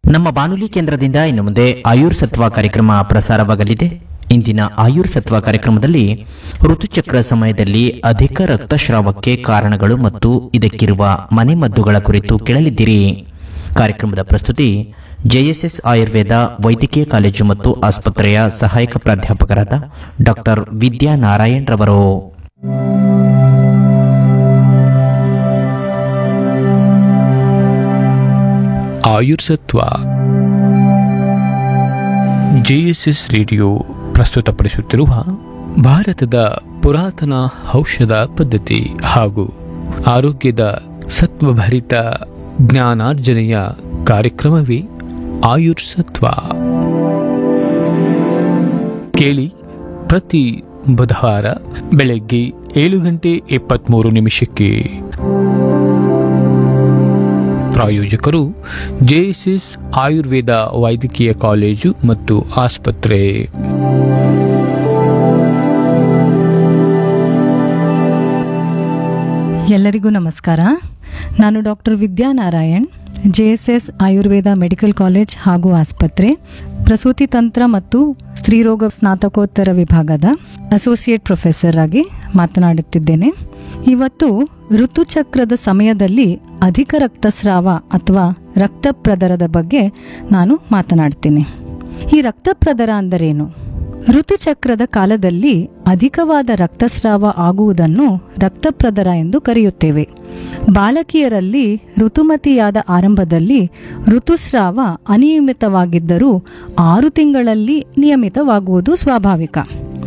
ನಮ್ಮ ಬಾನುಲಿ ಕೇಂದ್ರದಿಂದ ಇನ್ನು ಮುಂದೆ ಆಯುರ್ ಸತ್ವ ಕಾರ್ಯಕ್ರಮ ಪ್ರಸಾರವಾಗಲಿದೆ ಇಂದಿನ ಆಯುರ್ ಸತ್ವ ಕಾರ್ಯಕ್ರಮದಲ್ಲಿ ಋತುಚಕ್ರ ಸಮಯದಲ್ಲಿ ಅಧಿಕ ರಕ್ತಸ್ರಾವಕ್ಕೆ ಕಾರಣಗಳು ಮತ್ತು ಇದಕ್ಕಿರುವ ಮನೆಮದ್ದುಗಳ ಕುರಿತು ಕೇಳಲಿದ್ದೀರಿ ಕಾರ್ಯಕ್ರಮದ ಪ್ರಸ್ತುತಿ ಜೆಎಸ್ಎಸ್ ಆಯುರ್ವೇದ ವೈದ್ಯಕೀಯ ಕಾಲೇಜು ಮತ್ತು ಆಸ್ಪತ್ರೆಯ ಸಹಾಯಕ ಪ್ರಾಧ್ಯಾಪಕರಾದ ಡಾಕ್ಟರ್ ವಿದ್ಯಾ ನಾರಾಯಣ್ ರವರು ಆಯುರ್ಸತ್ವ ಜೆಎಸ್ಎಸ್ ರೇಡಿಯೋ ಪ್ರಸ್ತುತಪಡಿಸುತ್ತಿರುವ ಭಾರತದ ಪುರಾತನ ಔಷಧ ಪದ್ಧತಿ ಹಾಗೂ ಆರೋಗ್ಯದ ಸತ್ವಭರಿತ ಜ್ಞಾನಾರ್ಜನೆಯ ಕಾರ್ಯಕ್ರಮವೇ ಆಯುರ್ಸತ್ವ ಕೇಳಿ ಪ್ರತಿ ಬುಧವಾರ ಬೆಳಗ್ಗೆ ಏಳು ಗಂಟೆ ಇಪ್ಪತ್ತ್ಮೂರು ನಿಮಿಷಕ್ಕೆ ಪ್ರಾಯೋಜಕರು ಜೆಎಸ್ಎಸ್ ಆಯುರ್ವೇದ ವೈದ್ಯಕೀಯ ಕಾಲೇಜು ಮತ್ತು ಆಸ್ಪತ್ರೆ ಎಲ್ಲರಿಗೂ ನಮಸ್ಕಾರ ನಾನು doctor Vidyanarayan J S S Ayurveda medical college ಹಾಗೂ ಆಸ್ಪತ್ರೆ ಪ್ರಸೂತಿ ತಂತ್ರ ಮತ್ತು ಸ್ತ್ರೀರೋಗ ಸ್ನಾತಕೋತ್ತರ ವಿಭಾಗದ ಅಸೋಸಿಯೇಟ್ ಪ್ರೊಫೆಸರ್ ಆಗಿ ಮಾತನಾಡುತ್ತಿದ್ದೇನೆ ಇವತ್ತು ಋತುಚಕ್ರದ ಸಮಯದಲ್ಲಿ ಅಧಿಕ ರಕ್ತಸ್ರಾವ ಅಥವಾ ರಕ್ತಪ್ರದರದ ಬಗ್ಗೆ ನಾನು ಮಾತನಾಡ್ತೀನಿ ಈ ರಕ್ತಪ್ರದರ ಅಂದರೇನು ಋತುಚಕ್ರದ ಕಾಲದಲ್ಲಿ ಅಧಿಕವಾದ ರಕ್ತಸ್ರಾವ ಆಗುವುದನ್ನು ರಕ್ತಪ್ರದರ ಎಂದು ಕರೆಯುತ್ತೇವೆ ಬಾಲಕಿಯರಲ್ಲಿ ಋತುಮತಿಯಾದ ಆರಂಭದಲ್ಲಿ ಋತುಸ್ರಾವ ಅನಿಯಮಿತವಾಗಿದ್ದರೂ ಆರು ತಿಂಗಳಲ್ಲಿ ನಿಯಮಿತವಾಗುವುದು ಸ್ವಾಭಾವಿಕ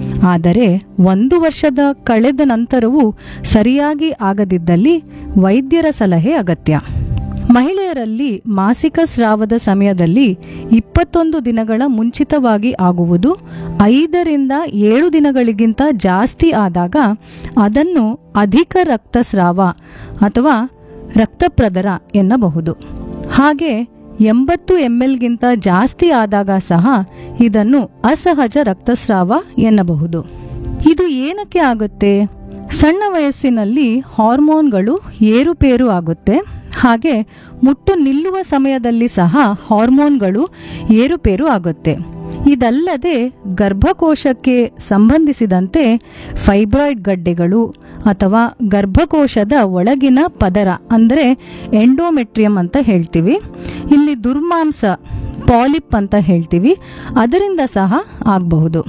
ಆದರೆ ಒಂದು ವರ್ಷದ ಕಳೆದ ನಂತರವೂ ಸರಿಯಾಗಿ ಆಗದಿದ್ದಲ್ಲಿ ವೈದ್ಯರ ಸಲಹೆ ಅಗತ್ಯ ಮಹಿಳೆಯರಲ್ಲಿ ಮಾಸಿಕ ಸ್ರಾವದ ಸಮಯದಲ್ಲಿ ಇಪ್ಪತ್ತೊಂದು ದಿನಗಳ ಮುಂಚಿತವಾಗಿ ಆಗುವುದು ಐದರಿಂದ ಏಳು ದಿನಗಳಿಗಿಂತ ಜಾಸ್ತಿ ಆದಾಗ ಅದನ್ನು ಅಧಿಕ ರಕ್ತಸ್ರಾವ ಅಥವಾ ರಕ್ತಪ್ರದರ ಎನ್ನಬಹುದು ಹಾಗೆ ಎಂಬತ್ತು ಎಂಎಲ್ಗಿಂತ ಜಾಸ್ತಿ ಆದಾಗ ಸಹ ಇದನ್ನು ಅಸಹಜ ರಕ್ತಸ್ರಾವ ಎನ್ನಬಹುದು ಇದು ಏನಕ್ಕೆ ಆಗುತ್ತೆ ಸಣ್ಣ ವಯಸ್ಸಿನಲ್ಲಿ ಹಾರ್ಮೋನ್ಗಳು ಏರುಪೇರು ಆಗುತ್ತೆ ಹಾಗೆ ಮುಟ್ಟು ನಿಲ್ಲುವ ಸಮಯದಲ್ಲಿ ಸಹ ಹಾರ್ಮೋನ್ಗಳು ಏರುಪೇರು ಆಗುತ್ತೆ ಇದಲ್ಲದೆ ಗರ್ಭಕೋಶಕ್ಕೆ ಸಂಬಂಧಿಸಿದಂತೆ ಫೈಬ್ರಾಯ್ಡ್ ಗಡ್ಡೆಗಳು ಅಥವಾ ಗರ್ಭಕೋಶದ ಒಳಗಿನ ಪದರ ಅಂದರೆ ಎಂಡೋಮೆಟ್ರಿಯಂ ಅಂತ ಹೇಳ್ತೀವಿ ಇಲ್ಲಿ ದುರ್ಮಾಂಸ ಪಾಲಿಪ್ ಅಂತ ಹೇಳ್ತೀವಿ ಅದರಿಂದ ಸಹ ಆಗಬಹುದು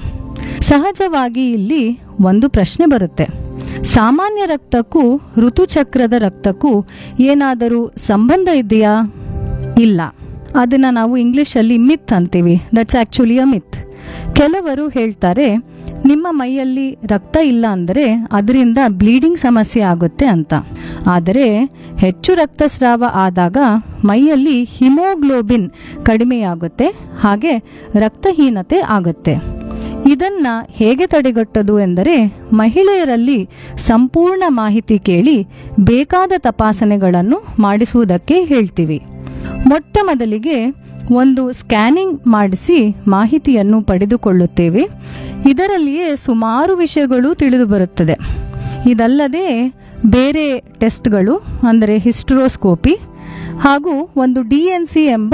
ಸಹಜವಾಗಿ ಇಲ್ಲಿ ಒಂದು ಪ್ರಶ್ನೆ ಬರುತ್ತೆ ಸಾಮಾನ್ಯ ರಕ್ತಕ್ಕೂ ಋತುಚಕ್ರದ ರಕ್ತಕ್ಕೂ ಏನಾದರೂ ಸಂಬಂಧ ಇದೆಯಾ ಇಲ್ಲ ಅದನ್ನ ನಾವು ಇಂಗ್ಲಿಷಲ್ಲಿ ಮಿತ್ ಅಂತೀವಿ ದಟ್ಸ್ ಆಕ್ಚುಲಿ ಅ ಮಿತ್ ಕೆಲವರು ಹೇಳ್ತಾರೆ ನಿಮ್ಮ ಮೈಯಲ್ಲಿ ರಕ್ತ ಇಲ್ಲ ಅಂದರೆ ಅದರಿಂದ ಬ್ಲೀಡಿಂಗ್ ಸಮಸ್ಯೆ ಆಗುತ್ತೆ ಅಂತ ಆದರೆ ಹೆಚ್ಚು ರಕ್ತಸ್ರಾವ ಆದಾಗ ಮೈಯಲ್ಲಿ ಹಿಮೋಗ್ಲೋಬಿನ್ ಕಡಿಮೆಯಾಗುತ್ತೆ ಹಾಗೆ ರಕ್ತಹೀನತೆ ಆಗುತ್ತೆ ಇದನ್ನ ಹೇಗೆ ತಡೆಗಟ್ಟೋದು ಎಂದರೆ ಮಹಿಳೆಯರಲ್ಲಿ ಸಂಪೂರ್ಣ ಮಾಹಿತಿ ಕೇಳಿ ಬೇಕಾದ ತಪಾಸಣೆಗಳನ್ನು ಮಾಡಿಸುವುದಕ್ಕೆ ಹೇಳ್ತೀವಿ ಮೊಟ್ಟ ಮೊದಲಿಗೆ ಒಂದು ಸ್ಕ್ಯಾನಿಂಗ್ ಮಾಡಿಸಿ ಮಾಹಿತಿಯನ್ನು ಪಡೆದುಕೊಳ್ಳುತ್ತೇವೆ ಇದರಲ್ಲಿಯೇ ಸುಮಾರು ವಿಷಯಗಳು ತಿಳಿದು ಬರುತ್ತದೆ ಇದಲ್ಲದೆ ಬೇರೆ ಟೆಸ್ಟ್ಗಳು ಅಂದರೆ ಹಿಸ್ಟ್ರೋಸ್ಕೋಪಿ ಹಾಗೂ ಒಂದು ಡಿ ಎನ್ ಸಿ ಎಂಬ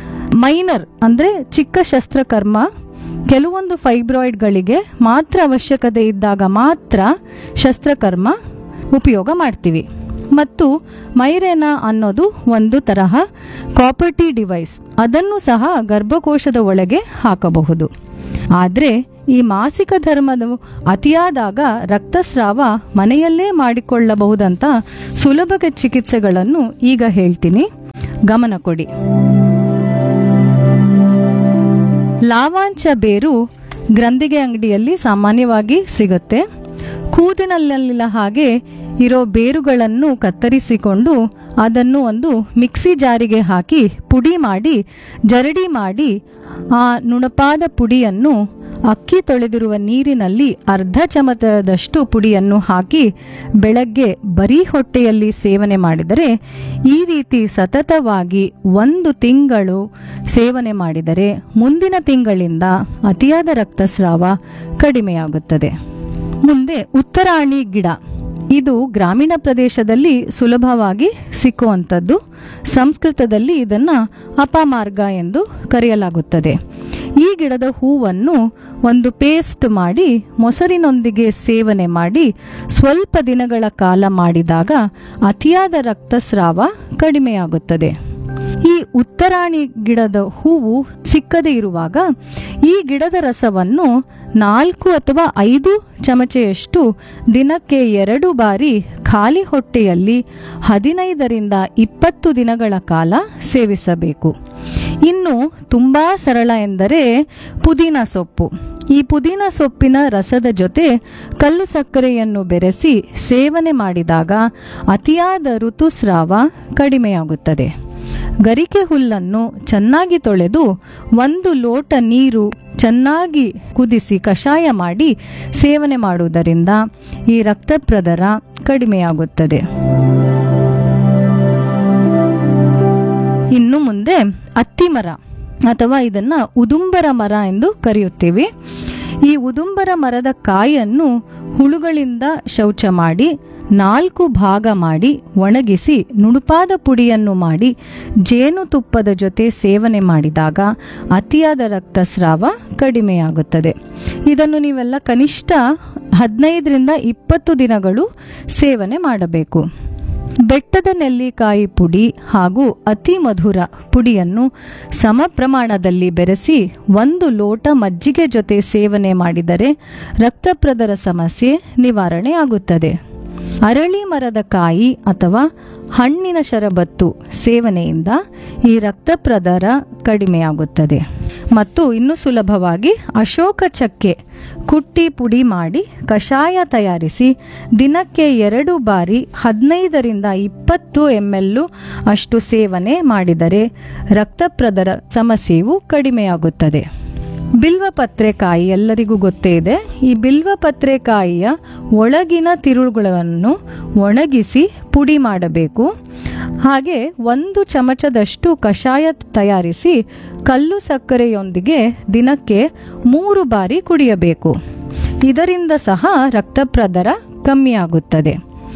ಮೈನರ್ ಅಂದರೆ ಚಿಕ್ಕ ಶಸ್ತ್ರಕರ್ಮ ಕೆಲವೊಂದು ಫೈಬ್ರಾಯ್ಡ್ಗಳಿಗೆ ಮಾತ್ರ ಅವಶ್ಯಕತೆ ಇದ್ದಾಗ ಮಾತ್ರ ಶಸ್ತ್ರಕರ್ಮ ಉಪಯೋಗ ಮಾಡ್ತೀವಿ ಮತ್ತು ಮೈರೇನಾ ಅನ್ನೋದು ಒಂದು ತರಹ ಕಾಪರ್ಟಿ ಡಿವೈಸ್ ಅದನ್ನು ಸಹ ಗರ್ಭಕೋಶದ ಒಳಗೆ ಹಾಕಬಹುದು ಆದರೆ ಈ ಮಾಸಿಕ ಧರ್ಮದ ಅತಿಯಾದಾಗ ರಕ್ತಸ್ರಾವ ಮನೆಯಲ್ಲೇ ಮಾಡಿಕೊಳ್ಳಬಹುದಂತ ಸುಲಭ ಚಿಕಿತ್ಸೆಗಳನ್ನು ಈಗ ಹೇಳ್ತೀನಿ ಗಮನ ಕೊಡಿ ಲಾವಾಂಚ ಬೇರು ಗ್ರಂಥಿಗೆ ಅಂಗಡಿಯಲ್ಲಿ ಸಾಮಾನ್ಯವಾಗಿ ಸಿಗುತ್ತೆ ಕೂದಿನಲ್ಲಿನ ಹಾಗೆ ಇರೋ ಬೇರುಗಳನ್ನು ಕತ್ತರಿಸಿಕೊಂಡು ಅದನ್ನು ಒಂದು ಮಿಕ್ಸಿ ಜಾರಿಗೆ ಹಾಕಿ ಪುಡಿ ಮಾಡಿ ಜರಡಿ ಮಾಡಿ ಆ ನುಣಪಾದ ಪುಡಿಯನ್ನು ಅಕ್ಕಿ ತೊಳೆದಿರುವ ನೀರಿನಲ್ಲಿ ಅರ್ಧ ಚಮಚದಷ್ಟು ಪುಡಿಯನ್ನು ಹಾಕಿ ಬೆಳಗ್ಗೆ ಬರೀ ಹೊಟ್ಟೆಯಲ್ಲಿ ಸೇವನೆ ಮಾಡಿದರೆ ಈ ರೀತಿ ಸತತವಾಗಿ ಒಂದು ತಿಂಗಳು ಸೇವನೆ ಮಾಡಿದರೆ ಮುಂದಿನ ತಿಂಗಳಿಂದ ಅತಿಯಾದ ರಕ್ತಸ್ರಾವ ಕಡಿಮೆಯಾಗುತ್ತದೆ ಮುಂದೆ ಉತ್ತರಾಣಿ ಗಿಡ ಇದು ಗ್ರಾಮೀಣ ಪ್ರದೇಶದಲ್ಲಿ ಸುಲಭವಾಗಿ ಸಿಕ್ಕುವಂಥದ್ದು ಸಂಸ್ಕೃತದಲ್ಲಿ ಇದನ್ನು ಅಪಮಾರ್ಗ ಎಂದು ಕರೆಯಲಾಗುತ್ತದೆ ಈ ಗಿಡದ ಹೂವನ್ನು ಒಂದು ಪೇಸ್ಟ್ ಮಾಡಿ ಮೊಸರಿನೊಂದಿಗೆ ಸೇವನೆ ಮಾಡಿ ಸ್ವಲ್ಪ ದಿನಗಳ ಕಾಲ ಮಾಡಿದಾಗ ಅತಿಯಾದ ರಕ್ತಸ್ರಾವ ಕಡಿಮೆಯಾಗುತ್ತದೆ ಈ ಉತ್ತರಾಣಿ ಗಿಡದ ಹೂವು ಸಿಕ್ಕದೇ ಇರುವಾಗ ಈ ಗಿಡದ ರಸವನ್ನು ನಾಲ್ಕು ಅಥವಾ ಐದು ಚಮಚೆಯಷ್ಟು ದಿನಕ್ಕೆ ಎರಡು ಬಾರಿ ಖಾಲಿ ಹೊಟ್ಟೆಯಲ್ಲಿ ಹದಿನೈದರಿಂದ ಇಪ್ಪತ್ತು ದಿನಗಳ ಕಾಲ ಸೇವಿಸಬೇಕು ಇನ್ನು ತುಂಬ ಸರಳ ಎಂದರೆ ಪುದೀನ ಸೊಪ್ಪು ಈ ಪುದೀನ ಸೊಪ್ಪಿನ ರಸದ ಜೊತೆ ಕಲ್ಲು ಸಕ್ಕರೆಯನ್ನು ಬೆರೆಸಿ ಸೇವನೆ ಮಾಡಿದಾಗ ಅತಿಯಾದ ಋತುಸ್ರಾವ ಕಡಿಮೆಯಾಗುತ್ತದೆ ಗರಿಕೆ ಹುಲ್ಲನ್ನು ಚೆನ್ನಾಗಿ ತೊಳೆದು ಒಂದು ಲೋಟ ನೀರು ಚೆನ್ನಾಗಿ ಕುದಿಸಿ ಕಷಾಯ ಮಾಡಿ ಸೇವನೆ ಮಾಡುವುದರಿಂದ ಈ ರಕ್ತಪ್ರದರ ಕಡಿಮೆಯಾಗುತ್ತದೆ ಇನ್ನು ಮುಂದೆ ಅತ್ತಿ ಮರ ಅಥವಾ ಇದನ್ನ ಉದುಂಬರ ಮರ ಎಂದು ಕರೆಯುತ್ತೇವೆ ಈ ಉದುಂಬರ ಮರದ ಕಾಯನ್ನು ಹುಳುಗಳಿಂದ ಶೌಚ ಮಾಡಿ ನಾಲ್ಕು ಭಾಗ ಮಾಡಿ ಒಣಗಿಸಿ ನುಣುಪಾದ ಪುಡಿಯನ್ನು ಮಾಡಿ ಜೇನುತುಪ್ಪದ ಜೊತೆ ಸೇವನೆ ಮಾಡಿದಾಗ ಅತಿಯಾದ ರಕ್ತಸ್ರಾವ ಕಡಿಮೆಯಾಗುತ್ತದೆ ಇದನ್ನು ನೀವೆಲ್ಲ ಕನಿಷ್ಠ ಹದಿನೈದರಿಂದ ಇಪ್ಪತ್ತು ದಿನಗಳು ಸೇವನೆ ಮಾಡಬೇಕು ಬೆಟ್ಟದ ನೆಲ್ಲಿಕಾಯಿ ಪುಡಿ ಹಾಗೂ ಅತಿ ಮಧುರ ಪುಡಿಯನ್ನು ಸಮ ಪ್ರಮಾಣದಲ್ಲಿ ಬೆರೆಸಿ ಒಂದು ಲೋಟ ಮಜ್ಜಿಗೆ ಜೊತೆ ಸೇವನೆ ಮಾಡಿದರೆ ರಕ್ತಪ್ರದರ ಸಮಸ್ಯೆ ನಿವಾರಣೆ ಆಗುತ್ತದೆ ಅರಳಿ ಮರದ ಕಾಯಿ ಅಥವಾ ಹಣ್ಣಿನ ಶರಬತ್ತು ಸೇವನೆಯಿಂದ ಈ ರಕ್ತಪ್ರದರ ಕಡಿಮೆಯಾಗುತ್ತದೆ ಮತ್ತು ಇನ್ನು ಸುಲಭವಾಗಿ ಅಶೋಕ ಚಕ್ಕೆ ಕುಟ್ಟಿ ಪುಡಿ ಮಾಡಿ ಕಷಾಯ ತಯಾರಿಸಿ ದಿನಕ್ಕೆ ಎರಡು ಬಾರಿ ಹದಿನೈದರಿಂದ ಇಪ್ಪತ್ತು ಎಮ್ ಅಷ್ಟು ಸೇವನೆ ಮಾಡಿದರೆ ರಕ್ತಪ್ರದರ ಸಮಸ್ಯೆಯು ಕಡಿಮೆಯಾಗುತ್ತದೆ ಬಿಲ್ವಪತ್ರೆಕಾಯಿ ಎಲ್ಲರಿಗೂ ಗೊತ್ತೇ ಇದೆ ಈ ಬಿಲ್ವಪತ್ರೆಕಾಯಿಯ ಒಳಗಿನ ತಿರುಳುಗಳನ್ನು ಒಣಗಿಸಿ ಪುಡಿ ಮಾಡಬೇಕು ಹಾಗೆ ಒಂದು ಚಮಚದಷ್ಟು ಕಷಾಯ ತಯಾರಿಸಿ ಕಲ್ಲು ಸಕ್ಕರೆಯೊಂದಿಗೆ ದಿನಕ್ಕೆ ಮೂರು ಬಾರಿ ಕುಡಿಯಬೇಕು ಇದರಿಂದ ಸಹ ರಕ್ತಪ್ರದರ ಕಮ್ಮಿಯಾಗುತ್ತದೆ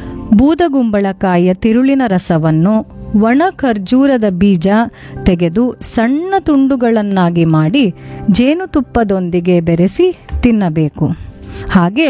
ಬೂದಗುಂಬಳಕಾಯಿಯ ತಿರುಳಿನ ರಸವನ್ನು ಒಣ ಖರ್ಜೂರದ ಬೀಜ ತೆಗೆದು ಸಣ್ಣ ತುಂಡುಗಳನ್ನಾಗಿ ಮಾಡಿ ಜೇನುತುಪ್ಪದೊಂದಿಗೆ ಬೆರೆಸಿ ತಿನ್ನಬೇಕು ಹಾಗೆ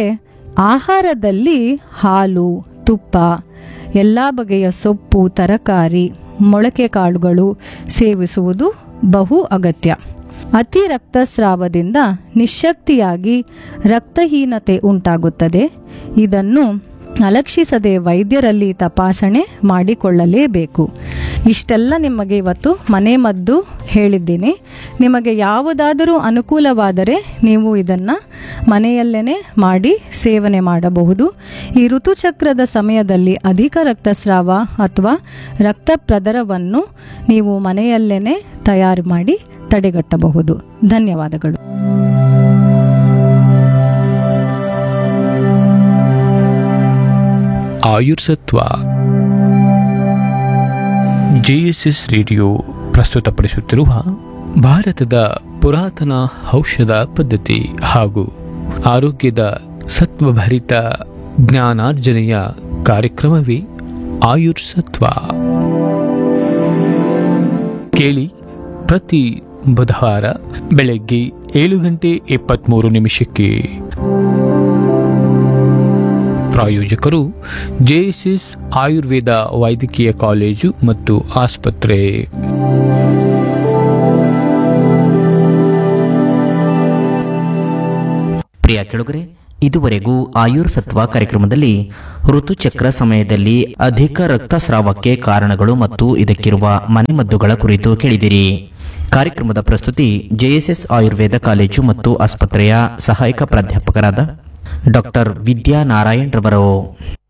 ಆಹಾರದಲ್ಲಿ ಹಾಲು ತುಪ್ಪ ಎಲ್ಲ ಬಗೆಯ ಸೊಪ್ಪು ತರಕಾರಿ ಮೊಳಕೆ ಕಾಳುಗಳು ಸೇವಿಸುವುದು ಬಹು ಅಗತ್ಯ ಅತಿ ರಕ್ತಸ್ರಾವದಿಂದ ನಿಶಕ್ತಿಯಾಗಿ ರಕ್ತಹೀನತೆ ಉಂಟಾಗುತ್ತದೆ ಇದನ್ನು ಅಲಕ್ಷಿಸದೆ ವೈದ್ಯರಲ್ಲಿ ತಪಾಸಣೆ ಮಾಡಿಕೊಳ್ಳಲೇಬೇಕು ಇಷ್ಟೆಲ್ಲ ನಿಮಗೆ ಇವತ್ತು ಮನೆ ಮದ್ದು ಹೇಳಿದ್ದೀನಿ ನಿಮಗೆ ಯಾವುದಾದರೂ ಅನುಕೂಲವಾದರೆ ನೀವು ಇದನ್ನು ಮನೆಯಲ್ಲೇ ಮಾಡಿ ಸೇವನೆ ಮಾಡಬಹುದು ಈ ಋತುಚಕ್ರದ ಸಮಯದಲ್ಲಿ ಅಧಿಕ ರಕ್ತಸ್ರಾವ ಅಥವಾ ರಕ್ತಪ್ರದರವನ್ನು ನೀವು ಮನೆಯಲ್ಲೇ ತಯಾರು ಮಾಡಿ ತಡೆಗಟ್ಟಬಹುದು ಧನ್ಯವಾದಗಳು ಆಯುರ್ಸತ್ವ ಜೆಎಸ್ಎಸ್ ರೇಡಿಯೋ ಪ್ರಸ್ತುತಪಡಿಸುತ್ತಿರುವ ಭಾರತದ ಪುರಾತನ ಔಷಧ ಪದ್ಧತಿ ಹಾಗೂ ಆರೋಗ್ಯದ ಸತ್ವಭರಿತ ಜ್ಞಾನಾರ್ಜನೆಯ ಕಾರ್ಯಕ್ರಮವೇ ಆಯುರ್ಸತ್ವ ಕೇಳಿ ಪ್ರತಿ ಬುಧವಾರ ಬೆಳಗ್ಗೆ ಏಳು ಗಂಟೆ ಇಪ್ಪತ್ತ್ಮೂರು ನಿಮಿಷಕ್ಕೆ ಪ್ರಾಯೋಜಕರು ಜೆಎಸ್ಎಸ್ ಆಯುರ್ವೇದ ವೈದ್ಯಕೀಯ ಕಾಲೇಜು ಮತ್ತು ಆಸ್ಪತ್ರೆ ಪ್ರಿಯ ಕೆಳಗರೆ ಇದುವರೆಗೂ ಆಯುರ್ ಸತ್ವ ಕಾರ್ಯಕ್ರಮದಲ್ಲಿ ಋತುಚಕ್ರ ಸಮಯದಲ್ಲಿ ಅಧಿಕ ರಕ್ತಸ್ರಾವಕ್ಕೆ ಕಾರಣಗಳು ಮತ್ತು ಇದಕ್ಕಿರುವ ಮನೆಮದ್ದುಗಳ ಕುರಿತು ಕೇಳಿದಿರಿ ಕಾರ್ಯಕ್ರಮದ ಪ್ರಸ್ತುತಿ ಜೆಎಸ್ಎಸ್ ಆಯುರ್ವೇದ ಕಾಲೇಜು ಮತ್ತು ಆಸ್ಪತ್ರೆಯ ಸಹಾಯಕ ಪ್ರಾಧ್ಯಾಪಕರಾದ ಡಾಕ್ಟರ್ ವಿದ್ಯಾ ನಾರಾಯಣ್ ರವರು